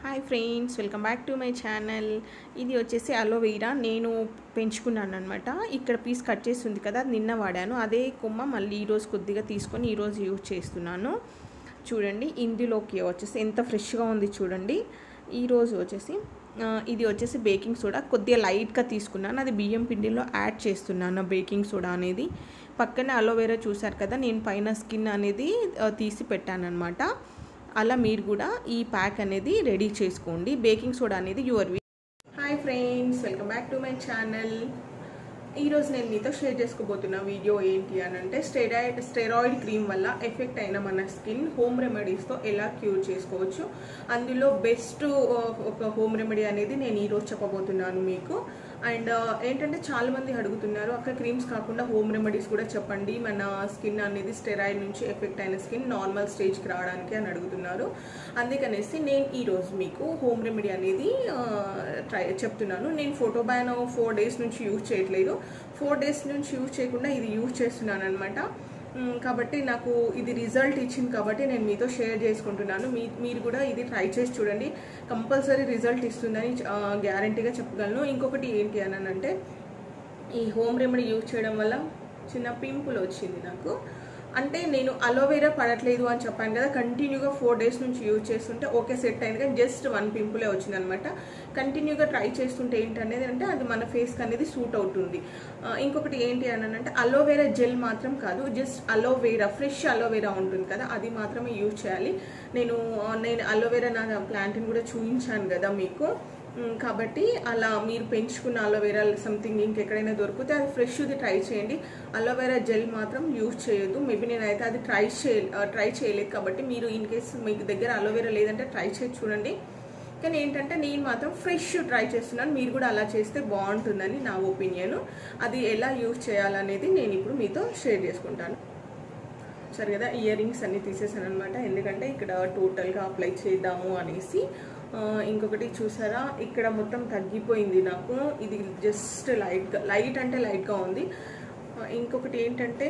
hi friends welcome back to my channel ఇది వచ్చేసి aloe vera నేను పెంచుకున్నాను అనమాట ఇక్కడ పీస్ కట్ చేసి ఉంది కదా అది నిన్న వాడాను అదే కొమ్మ మళ్ళీ ఈరోజు కొద్దిగా తీసుకొని ఈరోజు యూజ్ చేస్తున్నాను చూడండి ఇందులోకి వచ్చేసి ఎంత ఫ్రెష్గా ఉంది చూడండి ఈరోజు వచ్చేసి ఆ, ఇది వచ్చేసి బేకింగ్ సోడా కొద్దిగా లైట్గా తీసుకున్నాను అది బియ్యం పిండిలో యాడ్ చేస్తున్నాను బేకింగ్ సోడా అనేది పక్కనే అలోవెరా చూసారు కదా నేను పైన స్కిన్ అనేది ఆ, తీసి పెట్టాను అనమాట అలా మీరు కూడా ఈ ప్యాక్ అనేది రెడీ చేసుకోండి బేకింగ్ సోడా అనేది your hi friends welcome back to my channel ఈరోజు నేను మీతో షేర్ చేసుకోబోతున్న వీడియో ఏంటి అని అంటే స్టెరాయిడ్ స్టెరాయిడ్ క్రీమ్ వల్ల ఎఫెక్ట్ అయిన మన స్కిన్ హోమ్ రెమెడీస్తో ఎలా క్యూర్ చేసుకోవచ్చు అందులో బెస్ట్ ఒక హోమ్ రెమెడీ అనేది నేను ఈరోజు చెప్పబోతున్నాను మీకు అండ్ ఏంటంటే చాలా మంది అడుగుతున్నారు అక్కడ క్రీమ్స్ కాకుండా హోమ్ రెమెడీస్ కూడా చెప్పండి మన స్కిన్ అనేది స్టెరాయిడ్ నుంచి ఎఫెక్ట్ అయిన స్కిన్ నార్మల్ స్టేజ్కి రావడానికి అని అడుగుతున్నారు అందుకనేసి నేను ఈరోజు మీకు హోమ్ రెమెడీ అనేది ట్రై చెప్తున్నాను నేను ఫోటో బ్యాన్ ఫోర్ డేస్ నుంచి యూజ్ చేయట్లేదు ఫోర్ డేస్ నుంచి యూజ్ చేయకుండా ఇది యూజ్ చేస్తున్నాను అనమాట మ్, కాబట్టి నాకు ఇది రిజల్ట్ ఇచ్చింది కాబట్టి నేను మీతో షేర్ చేసుకుంటున్నాను మీ మీరు కూడా ఇది ట్రై చేసి చూడండి కంపల్సరీ రిజల్ట్ ఇస్తుందని గ్యారంటీగా చెప్పగలను ఇంకొకటి ఏంటి అని అంటే ఈ హోమ్ రెమెడీ యూజ్ చేయడం వల్ల చిన్న పింపుల్ వచ్చింది నాకు అంటే నేను అలోవెరా పడట్లేదు అని చెప్పాను కదా కంటిన్యూగా ఫోర్ డేస్ నుంచి యూజ్ చేస్తుంటే ఓకే సెట్ అయింది కానీ జస్ట్ వన్ పింపులే వచ్చింది అనమాట కంటిన్యూగా ట్రై చేస్తుంటే ఏంటనేది అంటే అది మన ఫేస్కి అనేది సూట్ అవుతుంది ఆ, ఇంకొకటి ఏంటి అని అంటే అలోవెరా జెల్ మాత్రం కాదు జస్ట్ అలోవెరా ఫ్రెష్ అలోవెరా ఉంటుంది కదా అది మాత్రమే యూజ్ చేయాలి నేను ఆ, నేను అలోవెరా నా ప్లాంట్ని కూడా చూపించాను కదా మీకు మ్, కాబట్టి అలా మీరు పెంచుకున్న అలోవెరా సంథింగ్ ఇంకెక్కడైనా దొరికితే అది ఫ్రెష్ది ట్రై చేయండి అలోవెరా జెల్ మాత్రం యూజ్ చేయొద్దు మేబీ నేనైతే అది ట్రై చేయ ట్రై చేయలేదు కాబట్టి మీరు ఇన్ కేస్ మీకు దగ్గర అలోవెరా లేదంటే ట్రై చేసి చూడండి కానీ ఏంటంటే నేను మాత్రం ఫ్రెష్ ట్రై చేస్తున్నాను మీరు కూడా అలా చేస్తే బాగుంటుందని నా ఒపీనియన్ అది ఎలా యూజ్ చేయాలనేది నేను ఇప్పుడు మీతో షేర్ చేసుకుంటాను సరే కదా ఇయర్ రింగ్స్ అన్ని తీసేసాను అనమాట ఎందుకంటే ఇక్కడ టోటల్గా అప్లై చేద్దాము అనేసి ఆ, ఇంకొకటి చూసారా ఇక్కడ మొత్తం తగ్గిపోయింది నాకు ఇది జస్ట్ లైట్గా లైట్ అంటే లైట్గా ఉంది ఆ, ఇంకొకటి ఏంటంటే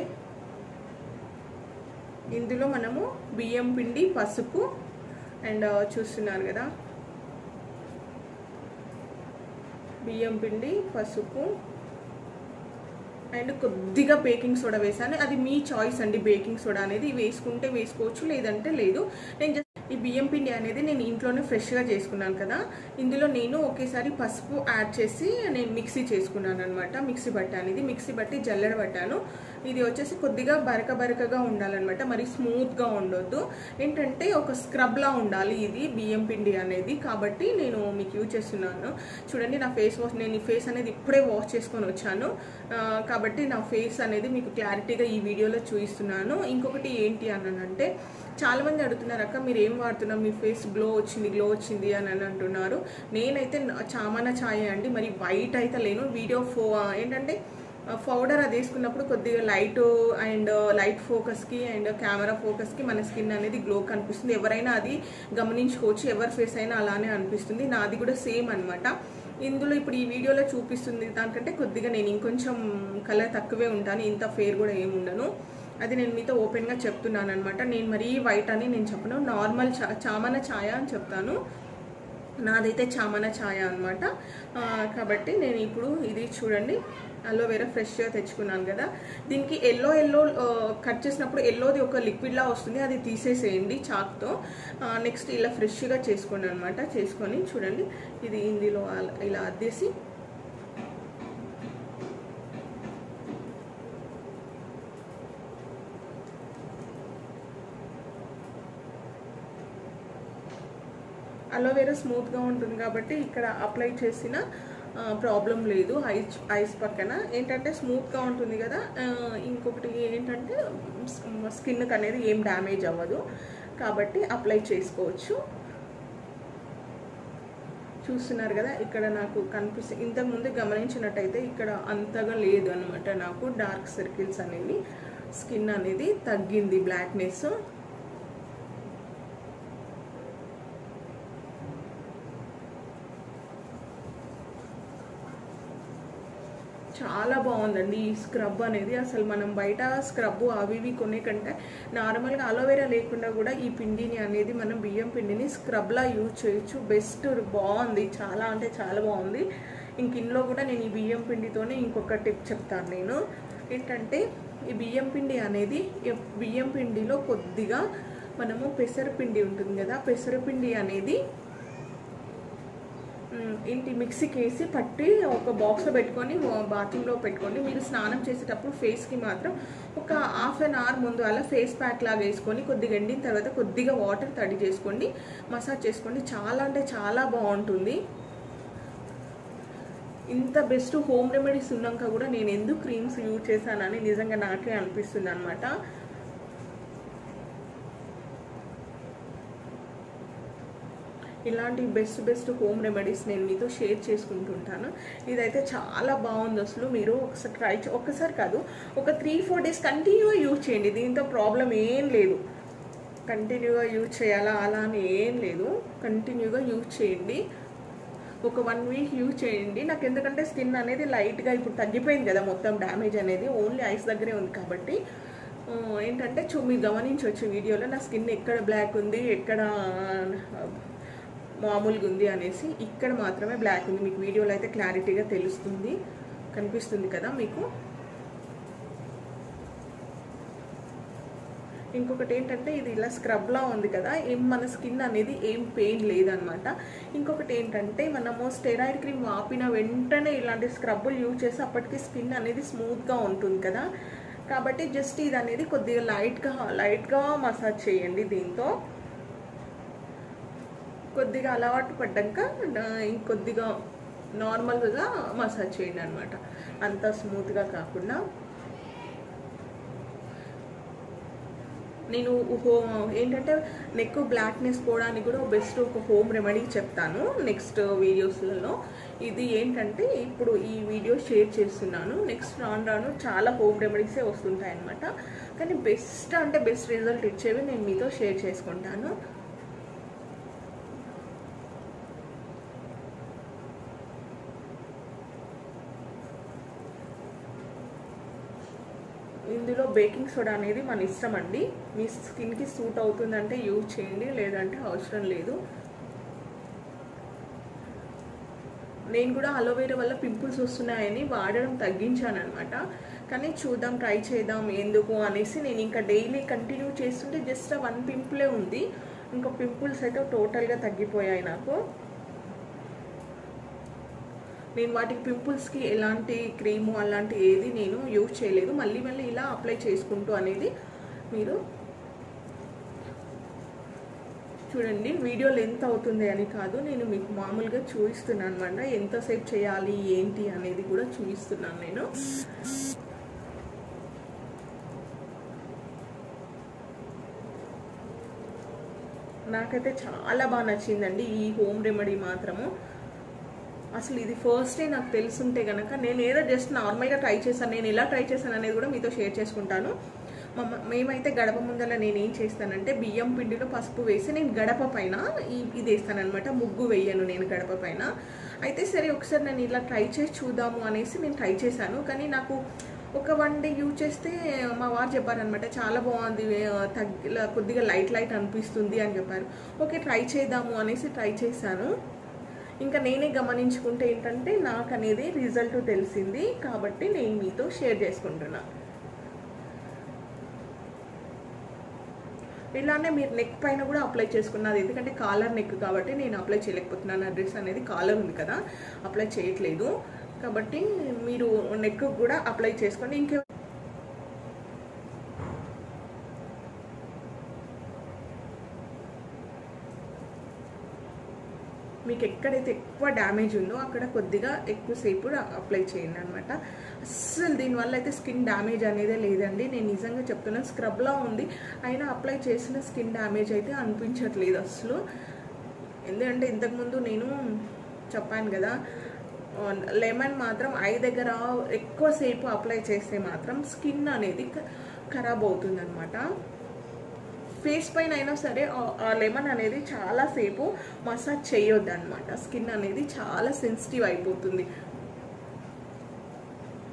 ఇందులో మనము బియ్యం పిండి పసుపు అండ్ చూస్తున్నారు కదా బియ్యం పిండి పసుపు అండ్ కొద్దిగా బేకింగ్ సోడా వేసాను అది మీ చాయిస్ అండి బేకింగ్ సోడా అనేది వేసుకుంటే వేసుకోవచ్చు లేదంటే లేదు నేను జస్ట్ ఈ బియ్యం పిండి అనేది నేను ఇంట్లోనే ఫ్రెష్గా చేసుకున్నాను కదా ఇందులో నేను ఒకేసారి పసుపు యాడ్ చేసి నేను మిక్సీ చేసుకున్నాను అనమాట మిక్సీ పట్టాను ఇది మిక్సీ బట్టి జల్లెడ పట్టాను ఇది వచ్చేసి కొద్దిగా బరక బరకగా ఉండాలన్నమాట మరి స్మూత్గా ఉండొద్దు ఏంటంటే ఒక స్క్రబ్లా ఉండాలి ఇది బియ్యం పిండి అనేది కాబట్టి నేను మీకు యూజ్ చేస్తున్నాను చూడండి నా ఫేస్ వాష్ నేను ఈ ఫేస్ అనేది ఇప్పుడే వాష్ చేసుకొని వచ్చాను ఆ, కాబట్టి నా ఫేస్ అనేది మీకు క్లారిటీగా ఈ వీడియోలో చూపిస్తున్నాను ఇంకొకటి ఏంటి అనంటే చాలా మంది అడుగుతున్నారు అక్క మీరు ఏం వాడుతున్నారు మీ ఫేస్ గ్లో వచ్చింది గ్లో వచ్చింది అని అని అంటున్నారు నేనైతే నా- చామన ఛాయ అండి మరి వైట్ అయితే లేను వీడియో ఫో ఏంటంటే పౌడర్ అది వేసుకున్నప్పుడు కొద్దిగా లైట్ అండ్ లైట్ ఫోకస్కి అండ్ కెమెరా ఫోకస్కి మన స్కిన్ అనేది గ్లో కనిపిస్తుంది ఎవరైనా అది గమనించుకోవచ్చు ఎవరి ఫేస్ అయినా అలానే అనిపిస్తుంది నాది కూడా సేమ్ అన్నమాట ఇందులో ఇప్పుడు ఈ వీడియోలో చూపిస్తుంది దానికంటే కొద్దిగా నేను ఇంకొంచెం కలర్ తక్కువే ఉంటాను ఇంత ఫేర్ కూడా ఏమి ఉండను అది నేను మీతో ఓపెన్గా చెప్తున్నాను అనమాట నేను మరీ వైట్ అని నేను చెప్పను నార్మల్ చా చామన ఛాయ అని చెప్తాను నాదైతే చామన ఛాయ అనమాట కాబట్టి నేను ఇప్పుడు ఇది చూడండి అలోవెరా ఫ్రెష్గా తెచ్చుకున్నాను కదా దీనికి ఎల్లో ఎల్లో కట్ చేసినప్పుడు ఎల్లోది ఒక లిక్విడ్లా వస్తుంది అది తీసేసేయండి చాక్తో నెక్స్ట్ ఇలా ఫ్రెష్గా చేసుకోండి అనమాట చేసుకొని చూడండి ఇది ఇందులో అలా- ఇలా అద్దేసి అలోవెరా స్మూత్గా ఉంటుంది కాబట్టి ఇక్కడ అప్లై చేసిన ప్రాబ్లం లేదు ఐస్ ఐస్ పక్కన ఏంటంటే స్మూత్గా ఉంటుంది కదా ఆ, ఇంకొకటి ఏంటంటే స్కిన్కి అనేది ఏం డ్యామేజ్ అవ్వదు కాబట్టి అప్లై చేసుకోవచ్చు చూస్తున్నారు కదా ఇక్కడ నాకు కనిపిస్తుంది ఇంతకుముందు గమనించినట్టయితే ఇక్కడ అంతగా లేదు అనమాట నాకు డార్క్ సర్కిల్స్ అనేవి స్కిన్ అనేది తగ్గింది బ్లాక్నెస్ చాలా బాగుందండి ఈ స్క్రబ్ అనేది అసలు మనం బయట స్క్రబ్ అవి ఇవి కొనే కంటే నార్మల్గా అలోవెరా లేకుండా కూడా ఈ పిండిని అనేది మనం బియ్యం పిండిని స్క్రబ్లా యూజ్ చేయొచ్చు బెస్ట్ బాగుంది చాలా అంటే చాలా బాగుంది ఇంక ఇంట్లో కూడా నేను ఈ బియ్యం పిండితోనే ఇంకొక టిప్ చెప్తాను నేను ఏంటంటే ఈ బియ్యం పిండి అనేది ఈ బియ్యం పిండిలో కొద్దిగా మనము పెసరపిండి ఉంటుంది కదా పెసరపిండి అనేది మ్, ఏంటి మిక్సీకి వేసి పట్టి ఒక బాక్స్లో పెట్టుకొని బాత్రూంలో పెట్టుకొని మీరు స్నానం చేసేటప్పుడు ఫేస్కి మాత్రం ఒక హాఫ్ అన్ అవర్ ముందు అలా ఫేస్ ప్యాక్ లాగా వేసుకొని కొద్దిగా ఎండిన తర్వాత కొద్దిగా వాటర్ తడి చేసుకోండి మసాజ్ చేసుకోండి చాలా అంటే చాలా బాగుంటుంది ఇంత బెస్ట్ హోమ్ రెమెడీస్ ఉన్నాక కూడా నేను ఎందుకు క్రీమ్స్ యూజ్ చేశానని నిజంగా నాకే అనిపిస్తుంది అనమాట ఇలాంటి బెస్ట్ బెస్ట్ హోమ్ రెమెడీస్ నేను మీతో షేర్ చేసుకుంటుంటాను ఇదైతే చాలా బాగుంది అసలు మీరు ఒకసారి ట్రై చే- ఒక్కసారి కాదు ఒక త్రీ ఫోర్ డేస్ కంటిన్యూగా యూజ్ చేయండి దీంతో ప్రాబ్లం ఏం లేదు కంటిన్యూగా యూజ్ చేయాలా అలా అని ఏం లేదు కంటిన్యూగా యూజ్ చేయండి ఒక వన్ వీక్ యూజ్ చేయండి నాకు ఎందుకంటే స్కిన్ అనేది లైట్గా ఇప్పుడు తగ్గిపోయింది కదా మొత్తం డ్యామేజ్ అనేది ఓన్లీ ఐస్ దగ్గరే ఉంది కాబట్టి ఆ, ఏంటంటే చూ మీరు గమనించవచ్చు వీడియోలో నా స్కిన్ ఎక్కడ బ్లాక్ ఉంది ఎక్కడ ఆ, మామూలుగా ఉంది అనేసి ఇక్కడ మాత్రమే బ్లాక్ ఉంది మీకు వీడియోలో అయితే క్లారిటీగా తెలుస్తుంది కనిపిస్తుంది కదా మీకు ఇంకొకటి ఏంటంటే ఇది ఇలా స్క్రబ్లా ఉంది కదా ఏం మన స్కిన్ అనేది ఏం పెయిన్ లేదనమాట ఇంకొకటి ఏంటంటే మనము స్టెరాయిడ్ క్రీమ్ వాపిన వెంటనే ఇలాంటి స్క్రబ్బులు యూజ్ చేసి అప్పటికి స్కిన్ అనేది స్మూత్గా ఉంటుంది కదా కాబట్టి జస్ట్ ఇది అనేది కొద్దిగా లైట్గా లైట్గా మసాజ్ చేయండి దీంతో కొద్దిగా అలవాటు పడ్డాక ఆ, ఇంకొద్దిగా నార్మల్గా మసాజ్ చేయండి అనమాట అంత స్మూత్గా కాకుండా నేను హో ఏంటంటే నెక్ బ్లాక్నెస్ పోవడానికి కూడా బెస్ట్ ఒక హోమ్ రెమెడీ చెప్తాను నెక్స్ట్ వీడియోస్లలో ఇది ఏంటంటే ఇప్పుడు ఈ వీడియో షేర్ చేస్తున్నాను నెక్స్ట్ రాను రాను చాలా హోమ్ రెమెడీసే వస్తుంటాయి అనమాట కానీ బెస్ట్ అంటే బెస్ట్ రిజల్ట్ ఇచ్చేవి నేను మీతో షేర్ చేసుకుంటాను ఇందులో బేకింగ్ సోడా అనేది మన ఇష్టం అండి మీ స్కిన్కి సూట్ అవుతుందంటే యూజ్ చేయండి లేదంటే అవసరం లేదు నేను కూడా అలోవేరా వల్ల పింపుల్స్ వస్తున్నాయని వాడడం తగ్గించాను అనమాట కానీ చూద్దాం ట్రై చేద్దాం ఎందుకు అనేసి నేను ఇంకా డైలీ కంటిన్యూ చేస్తుంటే జస్ట్ వన్ పింపులే ఉంది ఇంకా పింపుల్స్ అయితే టోటల్గా తగ్గిపోయాయి నాకు నేను వాటికి పింపుల్స్కి ఎలాంటి క్రీము అలాంటి ఏది నేను యూజ్ చేయలేదు మళ్ళీ మళ్ళీ ఇలా అప్లై చేసుకుంటూ అనేది మీరు చూడండి వీడియో లెంత్ అవుతుంది అని కాదు నేను మీకు మామూలుగా చూపిస్తున్నాను అనమాట ఎంతసేపు చేయాలి ఏంటి అనేది కూడా చూపిస్తున్నాను నేను నాకైతే చాలా బాగా నచ్చిందండి ఈ హోమ్ రెమెడీ మాత్రము అసలు ఇది ఫస్ట్ డే నాకు తెలుసుంటే కనుక నేను ఏదో జస్ట్ నార్మల్గా ట్రై చేశాను నేను ఎలా ట్రై చేశాను అనేది కూడా మీతో షేర్ చేసుకుంటాను మమ్మ మేమైతే గడప ముందర నేను ఏం చేస్తానంటే బియ్యం పిండిలో పసుపు వేసి నేను గడప పైన ఈ ఇది వేస్తానమాట ముగ్గు వేయను నేను గడప పైన అయితే సరే ఒకసారి నేను ఇలా ట్రై చేసి చూద్దాము అనేసి నేను ట్రై చేశాను కానీ నాకు ఒక వన్ డే యూజ్ చేస్తే మా వారు చెప్పారనమాట చాలా బాగుంది తగ్గి కొద్దిగా లైట్ లైట్ అనిపిస్తుంది అని చెప్పారు ఓకే ట్రై చేద్దాము అనేసి ట్రై చేశాను ఇంకా నేనే గమనించుకుంటే ఏంటంటే నాకు అనేది రిజల్ట్ తెలిసింది కాబట్టి నేను మీతో షేర్ చేసుకుంటున్నా ఇలానే మీరు నెక్ పైన కూడా అప్లై చేసుకున్నది ఎందుకంటే కాలర్ నెక్ కాబట్టి నేను అప్లై చేయలేకపోతున్నాను ఆ డ్రెస్ అనేది కాలర్ ఉంది కదా అప్లై చేయట్లేదు కాబట్టి మీరు నెక్ కూడా అప్లై చేసుకోండి ఇంకే మీకు ఎక్కడైతే ఎక్కువ డ్యామేజ్ ఉందో అక్కడ కొద్దిగా ఎక్కువసేపు అప్లై చేయండి అనమాట అస్సలు దీనివల్ల అయితే స్కిన్ డ్యామేజ్ అనేదే లేదండి నేను నిజంగా చెప్తున్నాను స్క్రబ్లా ఉంది అయినా అప్లై చేసిన స్కిన్ డ్యామేజ్ అయితే అనిపించట్లేదు అసలు ఎందుకంటే ఇంతకుముందు నేను చెప్పాను కదా లెమన్ మాత్రం ఐ దగ్గర ఎక్కువసేపు అప్లై చేస్తే మాత్రం స్కిన్ అనేది ఖరాబ్ అవుతుంది అనమాట ఫేస్ పైన అయినా సరే ఆ లెమన్ అనేది చాలాసేపు మసాజ్ చేయొద్దు అనమాట స్కిన్ అనేది చాలా సెన్సిటివ్ అయిపోతుంది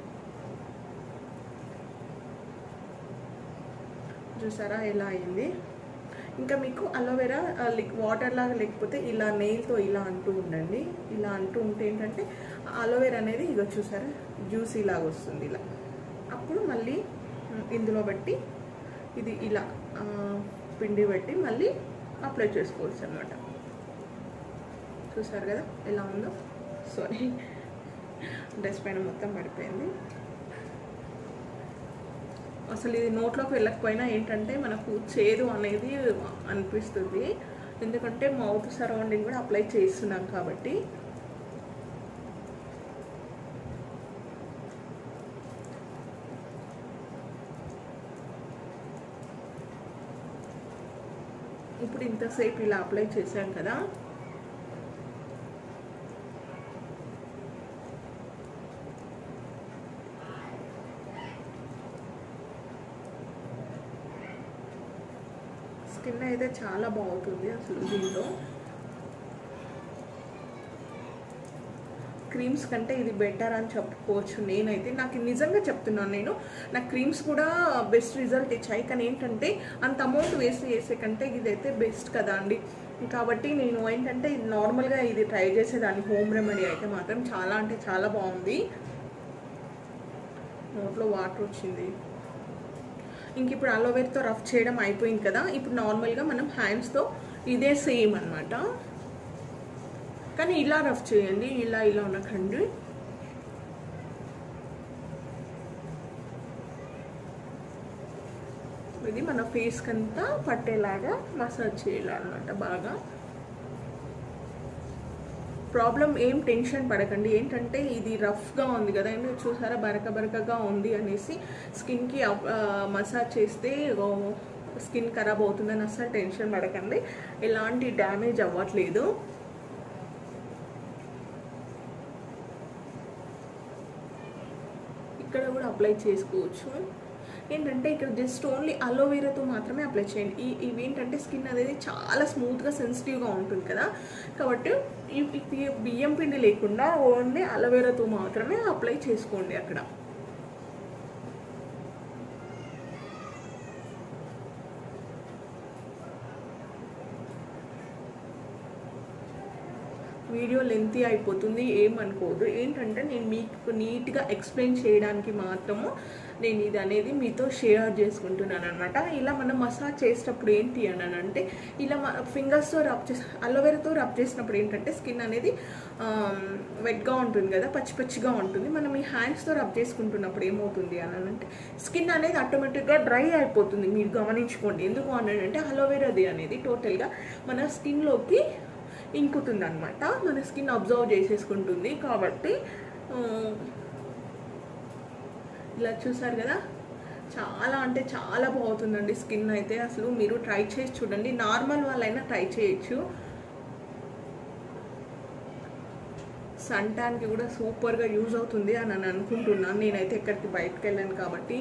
చూసారా ఎలా అయింది ఇంకా మీకు అలోవెరా వాటర్ లాగా లేకపోతే ఇలా నెయిల్తో ఇలా అంటూ ఉండండి ఇలా అంటూ ఉంటే ఏంటంటే అలోవెరా అనేది ఇగో చూసారా జ్యూసీ లాగా వస్తుంది ఇలా అప్పుడు మళ్ళీ ఉమ్, ఇందులో బట్టి ఇది ఇలా ఆ, పిండి పెట్టి మళ్ళీ అప్లై చేసుకోవచ్చు అనమాట చూసారు కదా ఎలా ఉందో సారీ డ్రెస్ పైన మొత్తం పడిపోయింది అసలు ఇది నోట్లోకి వెళ్ళకపోయినా ఏంటంటే మనకు చేదు అనేది అనిపిస్తుంది ఎందుకంటే మౌత్ సరౌండింగ్ కూడా అప్లై చేస్తున్నాం కాబట్టి ఇప్పుడు ఇంతసేపు ఇలా అప్లై చేశాం కదా స్కిన్ అయితే చాలా బాగుంటుంది అసలు దీంట్లో క్రీమ్స్ కంటే ఇది బెటర్ అని చెప్పుకోవచ్చు నేనైతే నాకు నిజంగా చెప్తున్నాను నేను నా క్రీమ్స్ కూడా బెస్ట్ రిజల్ట్ ఇచ్చాయి కానీ ఏంటంటే అంత అమౌంట్ వేస్ట్ చేసే కంటే ఇదైతే బెస్ట్ కదా అండి కాబట్టి నేను ఏంటంటే ఇది నార్మల్గా ఇది ట్రై చేసేదాన్ని హోమ్ రెమెడీ అయితే మాత్రం చాలా అంటే చాలా బాగుంది నోట్లో వాటర్ వచ్చింది ఇంక ఇప్పుడు అలోవేర్తో రఫ్ చేయడం అయిపోయింది కదా ఇప్పుడు నార్మల్గా మనం హ్యాండ్స్తో ఇదే సేమ్ అన్నమాట కానీ ఇలా రఫ్ చేయండి ఇలా ఇలా ఉండకండి ఇది మన ఫేస్కి అంతా పట్టేలాగా మసాజ్ చేయాలన్నమాట బాగా ప్రాబ్లం ఏం టెన్షన్ పడకండి ఏంటంటే ఇది రఫ్గా ఉంది కదా ఏంటో చూసారా బరక బరకగా ఉంది అనేసి స్కిన్కి మసాజ్ చేస్తే స్కిన్ ఖరాబ్ అవుతుందని అస్సలు టెన్షన్ పడకండి ఎలాంటి డ్యామేజ్ అవ్వట్లేదు ఇక్కడ కూడా అప్లై చేసుకోవచ్చు ఏంటంటే ఇక్కడ జస్ట్ ఓన్లీ అలోవెరాతో మాత్రమే అప్లై చేయండి ఈ ఇవి ఏంటంటే స్కిన్ అనేది చాలా స్మూత్గా సెన్సిటివ్గా ఉంటుంది కదా కాబట్టి ఈ ఈ బియ్యం పిండి లేకుండా ఓన్లీ అలోవెరాతో మాత్రమే అప్లై చేసుకోండి అక్కడ వీడియో లెంతీ అయిపోతుంది ఏమనుకోదు ఏంటంటే నేను మీకు నీట్గా ఎక్స్ప్లెయిన్ చేయడానికి మాత్రము నేను ఇది అనేది మీతో షేర్ చేసుకుంటున్నాను అనమాట ఇలా మనం మసాజ్ చేసేటప్పుడు ఏంటి అని అంటే ఇలా ఫింగర్స్తో రబ్ చేసి అలోవెరాతో రబ్ చేసినప్పుడు ఏంటంటే స్కిన్ అనేది వెట్గా ఉంటుంది కదా పచ్చి పచ్చిగా ఉంటుంది మనం ఈ హ్యాండ్స్తో రబ్ చేసుకుంటున్నప్పుడు ఏమవుతుంది అని అంటే స్కిన్ అనేది ఆటోమేటిక్గా డ్రై అయిపోతుంది మీరు గమనించుకోండి ఎందుకు అని అంటే అలోవెరాది అనేది టోటల్గా మన స్కిన్లోకి ఇంకుతుంది అనమాట మన స్కిన్ అబ్జర్వ్ చేసేసుకుంటుంది కాబట్టి ఆ, ఇలా చూసారు కదా చాలా అంటే చాలా బాగుంటుందండి స్కిన్ అయితే అసలు మీరు ట్రై చేసి చూడండి నార్మల్ వాళ్ళైనా ట్రై చేయొచ్చు సన్ ట్యాన్కి కూడా సూపర్గా యూజ్ అవుతుంది అని నేను అనుకుంటున్నాను నేనైతే ఎక్కడికి బయటకు వెళ్ళాను కాబట్టి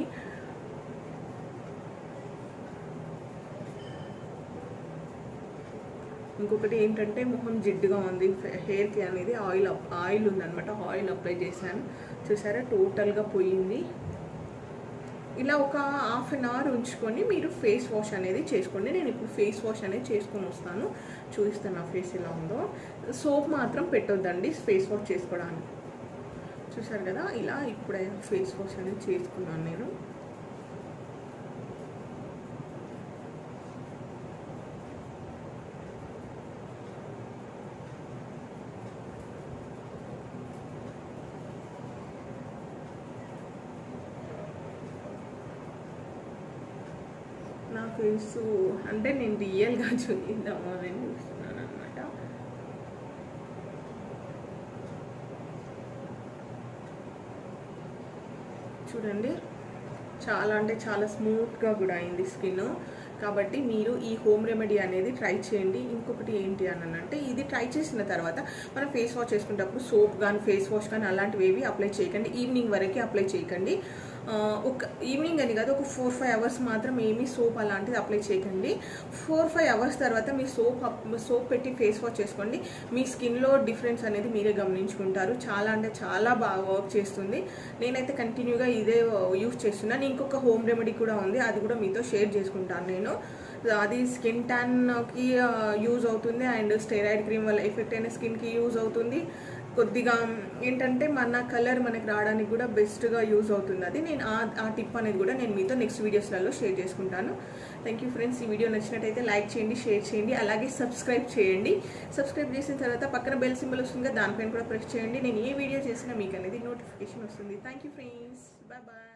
ఇంకొకటి ఏంటంటే మొహం జిడ్డుగా ఉంది హెయిర్కి అనేది ఆయిల్ అప్- ఆయిల్ ఉందన్నమాట ఆయిల్ అప్లై చేశాను చూసారా టోటల్గా పోయింది ఇలా ఒక హాఫ్ అన్ అవర్ ఉంచుకొని మీరు ఫేస్ వాష్ అనేది చేసుకోండి నేను ఇప్పుడు ఫేస్ వాష్ అనేది చేసుకొని వస్తాను చూపిస్తాను నా ఫేస్ ఎలా ఉందో సోప్ మాత్రం పెట్టొద్దండి ఫేస్ వాష్ చేసుకోవడానికి చూసారు కదా ఇలా ఇప్పుడే ఫేస్ వాష్ అనేది చేసుకున్నాను నేను నా ఫేస్ అంటే నేను రియల్గా చూపిద్దాము అని చూస్తున్నాను అనమాట చూడండి చాలా అంటే చాలా స్మూత్గా కూడా అయింది స్కిన్ కాబట్టి మీరు ఈ హోమ్ రెమెడీ అనేది ట్రై చేయండి ఇంకొకటి ఏంటి అని అంటే ఇది ట్రై చేసిన తర్వాత మనం ఫేస్ వాష్ చేసుకునేటప్పుడు సోప్ కానీ ఫేస్ వాష్ కానీ అలాంటివి ఏవి అప్లై చేయకండి ఈవినింగ్ వరకే అప్లై చేయకండి ఆ, ఒక ఈవినింగ్ అని కాదు ఒక ఫోర్ ఫైవ్ అవర్స్ మాత్రం ఏమీ సోప్ అలాంటిది అప్లై చేయకండి ఫోర్ ఫైవ్ అవర్స్ తర్వాత మీ సోప్ సోప్ పెట్టి ఫేస్ వాష్ చేసుకోండి మీ స్కిన్లో డిఫరెన్స్ అనేది మీరే గమనించుకుంటారు చాలా అంటే చాలా బాగా వర్క్ చేస్తుంది నేనైతే కంటిన్యూగా ఇదే యూస్ చేస్తున్నాను ఇంకొక హోమ్ రెమెడీ కూడా ఉంది అది కూడా మీతో షేర్ చేసుకుంటాను నేను అది స్కిన్ ట్యాన్కి యూజ్ అవుతుంది అండ్ స్టెరాయిడ్ క్రీమ్ వల్ల ఎఫెక్ట్ అయిన స్కిన్కి యూజ్ అవుతుంది కొద్దిగా ఏంటంటే మన కలర్ మనకి రావడానికి కూడా బెస్ట్గా యూజ్ అవుతుంది అది నేను ఆ ఆ టిప్ అనేది కూడా నేను మీతో నెక్స్ట్ వీడియోస్లలో షేర్ చేసుకుంటాను థ్యాంక్ యూ ఫ్రెండ్స్ ఈ వీడియో నచ్చినట్టయితే లైక్ చేయండి షేర్ చేయండి అలాగే సబ్స్క్రైబ్ చేయండి సబ్స్క్రైబ్ చేసిన తర్వాత పక్కన బెల్ సింబల్ వస్తుంది కదా దానిపైన కూడా ప్రెస్ చేయండి నేను ఏ వీడియో చేసినా మీకు అనేది నోటిఫికేషన్ వస్తుంది thank you friends bye bye